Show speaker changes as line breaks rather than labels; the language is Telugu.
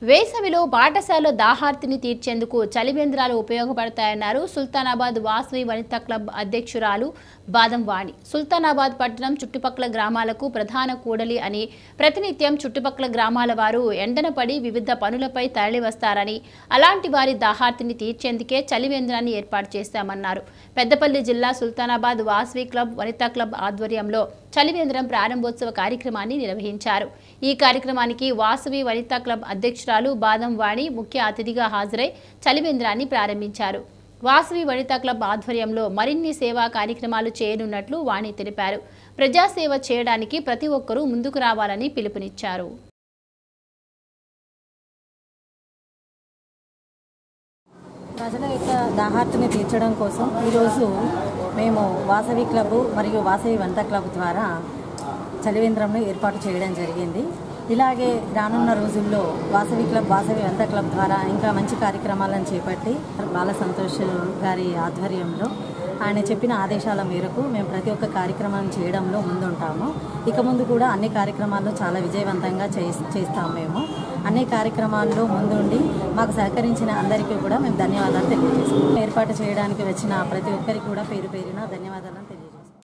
వేసవిలో పాఠశాల దాహార్తిని తీర్చేందుకు చలివేంద్రాలు ఉపయోగపడతాయన్నారు సుల్తానాబాద్ వాసవి వనితా క్లబ్ అధ్యక్షురాలు బాదం వాణి సుల్తానాబాద్ పట్టణం చుట్టుపక్కల గ్రామాలకు ప్రధాన కూడలి అని ప్రతినిత్యం చుట్టుపక్కల గ్రామాల వారు ఎండన పడి వివిధ పనులపై తరలివస్తారని అలాంటి వారి దాహార్తిని తీర్చేందుకే చలివేంద్రాన్ని ఏర్పాటు చేశామన్నారు పెద్దపల్లి జిల్లా సుల్తానాబాద్ వాసవి క్లబ్ వనితా క్లబ్ ఆధ్వర్యంలో చలివేంద్రం ప్రారంభోత్సవ కార్యక్రమాన్ని నిర్వహించారు ఈ కార్యక్రమానికి వాసవి వనితా క్లబ్ అధ్యక్షురాలు బాదం వాణి ముఖ్య అతిథిగా హాజరై చలివేంద్రాన్ని ప్రారంభించారు వాసవి వనితా క్లబ్ ఆధ్వర్యంలో మరిన్ని సేవా కార్యక్రమాలు చేయనున్నట్లు వాణి తెలిపారు ప్రజాసేవ చేయడానికి ప్రతి ఒక్కరూ ముందుకు రావాలని పిలుపునిచ్చారు
ప్రజల యొక్క దాహార్తిని తీర్చడం కోసం ఈరోజు మేము వాసవి క్లబ్ మరియు వాసవి వంట క్లబ్ ద్వారా చలివేంద్రంను ఏర్పాటు చేయడం జరిగింది ఇలాగే రానున్న రోజుల్లో వాసవి క్లబ్ వాసవి వంట క్లబ్ ద్వారా ఇంకా మంచి కార్యక్రమాలను చేపట్టి బాల సంతోష్ గారి ఆధ్వర్యంలో ఆయన చెప్పిన ఆదేశాల మేరకు మేము ప్రతి ఒక్క కార్యక్రమం చేయడంలో ముందుంటాము ఇక ముందు కూడా అన్ని కార్యక్రమాల్లో చాలా విజయవంతంగా చేస్- చేస్తాం మేము అన్ని కార్యక్రమాల్లో ముందుండి మాకు సహకరించిన అందరికీ కూడా మేము ధన్యవాదాలు తెలియజేస్తున్నాం ఏర్పాటు చేయడానికి వచ్చిన ప్రతి ఒక్కరికి కూడా పేరు పేరున ధన్యవాదాలను తెలియజేస్తున్నాం